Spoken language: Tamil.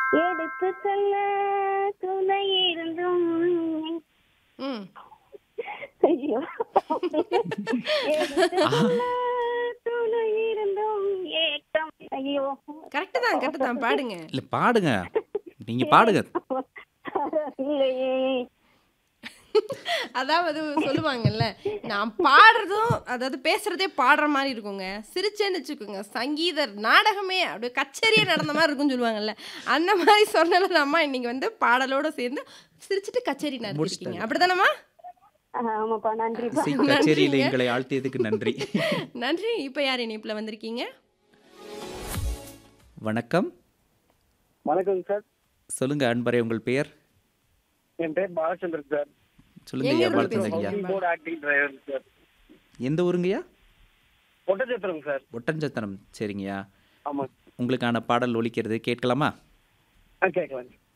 எடுத்து சொல்ல துணை இருந்தும் ம் ஐயோ எடுத்து சொல்ல துணை இருந்தும் ஏக்கம் ஐயோ கரெக்டு தான் கரெக்டு தான் பாடுங்க இல்ல பாடுங்க நீங்க பாடுங்க இல்லையே அதாவது சொல்லுவாங்கல்ல நான் பாடுறதும் அதாவது பேசுறதே பாடுற மாதிரி இருக்குங்க சிரிச்சேன்னு வச்சுக்கோங்க சங்கீத நாடகமே அப்படியே கச்சேரியே நடந்த மாதிரி இருக்கும்னு சொல்லுவாங்கல்ல அந்த மாதிரி சொன்னல அம்மா இன்னைக்கு வந்து பாடலோட சேர்ந்து சிரிச்சிட்டு கச்சேரி நடத்திருக்கீங்க அப்படிதானம்மா ஆமாப்பா நன்றிப்பா இசை கச்சேரியில எங்களை ஆழ்த்தியதுக்கு நன்றி நன்றி இப்போ யார் இணைப்பில் வந்திருக்கீங்க வணக்கம் வணக்கம் சார் சொல்லுங்க அன்பரே உங்கள் பெயர் என் பேர் பாலச்சந்திரன் சார் சொல்லுங்க எங்க ஐயா இருந்து பாலச்சந்திரன் ஐயா பேசுறீங்க? போர்டு ஆக்டிங் டிரைவர் சார் எந்த ஊருங்கய்யா ஒட்டச்சத்திரம் சார் ஒட்டஞ்சத்திரம் சரிங்கய்யா ஆமாம் உங்களுக்கான பாடல் ஒலிக்கிறது கேட்கலாமா ஆ கேட்கலாம்